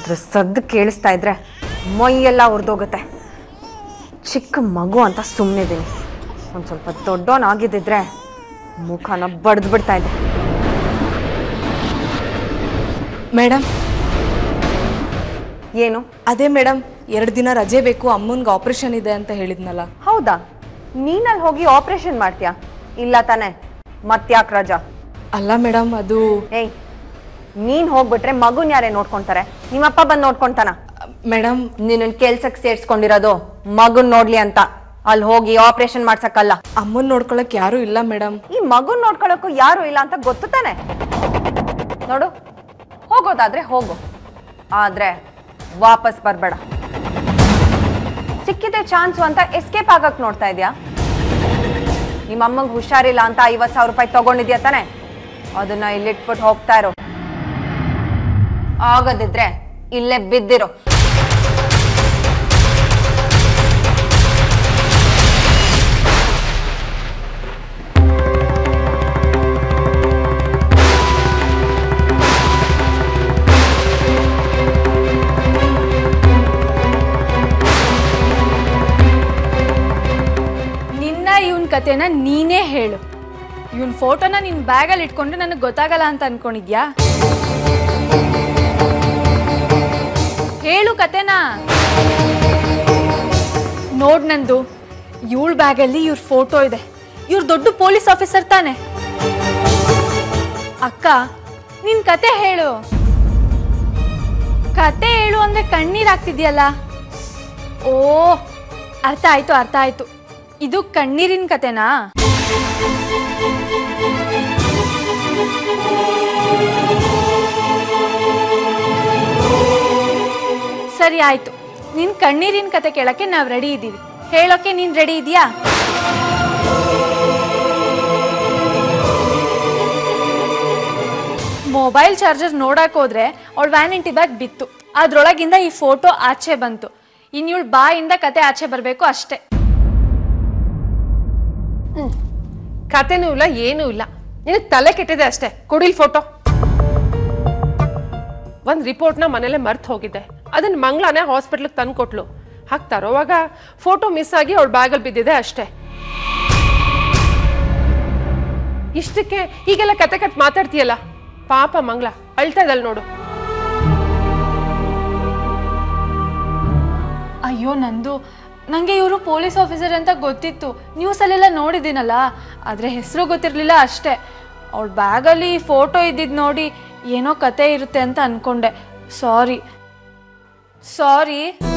ಅದ್ರ ಸದ್ದು ಕೇಳಿಸ್ತಾ ಇದ್ರೆ ಮೈಯೆಲ್ಲ ಉರಿದೋಗುತ್ತೆ ಚಿಕ್ಕ ಮಗು ಅಂತ ಸುಮ್ಮನಿದ್ದೀನಿ ಒಂದು ಸ್ವಲ್ಪ ದೊಡ್ಡವನಾಗಿದ್ದಿದ್ರೆ ಮುಖನ ಬಡ್ದು ಬಿಡ್ತಾ ಇದ್ದೆ ಮೇಡಮ್ ಏನು ಅದೇ ಮೇಡಮ್ ಎರಡು ದಿನ ರಜೆ ಬೇಕು ಅಮ್ಮನ್ಗೆ ಆಪರೇಷನ್ ಇದೆ ಅಂತ ಹೇಳಿದ್ನಲ್ಲ ಹೌದಾ ನೀನಲ್ಲಿ ಹೋಗಿ ಆಪರೇಷನ್ ಮಾಡ್ತೀಯಾ ಇಲ್ಲ ತಾನೆ ಮತ್ಯಾಕ್ ರಜಾ ಅಲ್ಲ ಮೇಡಮ್ ಅದು ಏಯ್ ನೀನ್ ಹೋಗ್ಬಿಟ್ರೆ ಮಗುನ್ ಯಾರೇ ನೋಡ್ಕೊಂತಾರೆ ನಿಮ್ಮಪ್ಪ ಬಂದು ನೋಡ್ಕೊಂತಾನ ಮೇಡಮ್ ನಿನ್ನ ಕೆಲ್ಸಕ್ಕೆ ಸೇರ್ಸ್ಕೊಂಡಿರೋದು ಮಗುನ್ ನೋಡ್ಲಿ ಅಂತ ಅಲ್ಲಿ ಹೋಗಿ ಆಪರೇಷನ್ ಮಾಡ್ಸಕ್ಕಲ್ಲ ಅಮ್ಮನ್ ನೋಡ್ಕೊಳಕ್ ಯಾರೂ ಇಲ್ಲ ಮೇಡಮ್ ಈ ಮಗುನ್ ನೋಡ್ಕೊಳಕ್ಕೂ ಯಾರು ಇಲ್ಲ ಅಂತ ಗೊತ್ತು ತಾನೆ ನೋಡು ಹೋಗೋದಾದ್ರೆ ಹೋಗು ಆದ್ರೆ ವಾಪಸ್ ಬರ್ಬೇಡ ಸಿಕ್ಕಿದೆ ಚಾನ್ಸು ಅಂತ ಎಸ್ಕೇಪ್ ಆಗಕ್ ನೋಡ್ತಾ ಇದ್ಯಾ ನಿಮ್ಮ ಅಮ್ಮಂಗ್ ಹುಷಾರಿಲ್ಲ ಅಂತ ಐವತ್ ಸಾವಿರ ರೂಪಾಯಿ ತಗೊಂಡಿದ್ಯಾ ತಾನೆ ಅದನ್ನ ಇಲ್ಲಿಟ್ಬಿಟ್ಟು ಹೋಗ್ತಾ ಇರೋ ಆಗದಿದ್ರೆ ಇಲ್ಲೇ ಬಿದ್ದಿರೋ ನಿನ್ನ ಇವನ್ ಕತೆನ ನೀನೇ ಹೇಳು ಇವನ್ ಫೋಟೋನ ನಿನ್ ಬ್ಯಾಗಲ್ಲಿ ಇಟ್ಕೊಂಡ್ರೆ ನನಗೆ ಗೊತ್ತಾಗಲ್ಲ ಅಂತ ಅನ್ಕೊಂಡಿದ್ಯಾ ಹೇಳು ಕತೆನಾ ನೋಡ್ ನಂದು ಇವಳ ಬ್ಯಾಗಲ್ಲಿ ಇವ್ರ ಫೋಟೋ ಇದೆ ಇವ್ರ ದೊಡ್ಡ ಪೊಲೀಸ್ ಆಫೀಸರ್ ತಾನೆ ಅಕ್ಕ ನಿನ್ ಕತೆ ಹೇಳು ಕತೆ ಹೇಳು ಅಂದ್ರೆ ಕಣ್ಣೀರ್ ಆಗ್ತಿದ್ಯಲ್ಲ ಓ ಅರ್ಥ ಆಯ್ತು ಅರ್ಥ ಆಯ್ತು ಇದು ಕಣ್ಣೀರಿನ ಕತೆನಾ ಸರಿ ಆಯ್ತು ನಿನ್ ಕಣ್ಣೀರಿನ ಕತೆ ಕೇಳಕ್ಕೆ ನಾವ್ ರೆಡಿ ಇದ್ದೀವಿ ಹೇಳೋಕೆ ನೀನ್ ರೆಡಿ ಇದೀಯಾ ಮೊಬೈಲ್ ಚಾರ್ಜರ್ ನೋಡಕ್ ಹೋದ್ರೆ ಅವಳ ವ್ಯಾನಿಟಿ ಬ್ಯಾಗ್ ಬಿತ್ತು ಅದ್ರೊಳಗಿಂದ ಈ ಫೋಟೋ ಆಚೆ ಬಂತು ಇನ್ ಇವಳು ಬಾಯಿಂದ ಕತೆ ಆಚೆ ಬರಬೇಕು ಅಷ್ಟೇ ಕತೆನೂ ಇಲ್ಲ ಏನೂ ಇಲ್ಲ ನಿನಗೆ ತಲೆ ಕೆಟ್ಟಿದೆ ಅಷ್ಟೇ ಕೊಡಿಲ್ ಫೋಟೋ ಒಂದು ರಿಪೋರ್ಟ್ನ ಮನೇಲೆ ಮರ್ತು ಹೋಗಿದ್ದೆ ಅದನ್ನ ಮಂಗಳಾನೆ ಹಾಸ್ಪಿಟ್ಲಿಗೆ ತಂದು ಕೊಟ್ಲು ಹಾಗೆ ತರೋವಾಗ ಫೋಟೋ ಮಿಸ್ ಆಗಿ ಅವಳ ಬ್ಯಾಗಲ್ಲಿ ಬಿದ್ದಿದೆ ಅಷ್ಟೇ ಇಷ್ಟಕ್ಕೆ ಈಗೆಲ್ಲ ಕತೆ ಕಟ್ ಮಾತಾಡ್ತೀಯಲ್ಲ ಪಾಪ ಮಂಗಳ ಅಳ್ತಾ ಇದ್ದಲ್ ನೋಡು ಅಯ್ಯೋ ನಂದು ನನಗೆ ಇವರು ಪೊಲೀಸ್ ಆಫೀಸರ್ ಅಂತ ಗೊತ್ತಿತ್ತು ನ್ಯೂಸಲ್ಲೆಲ್ಲ ನೋಡಿದ್ದೀನಲ್ಲ ಆದರೆ ಹೆಸರು ಗೊತ್ತಿರಲಿಲ್ಲ ಅಷ್ಟೇ ಅವಳ ಬ್ಯಾಗಲ್ಲಿ ಫೋಟೋ ಇದ್ದಿದ್ದು ನೋಡಿ ಏನೋ ಕತೆ ಇರುತ್ತೆ ಅಂತ ಅನ್ಕೊಂಡೆ ಸಾರಿ ಸಾರಿ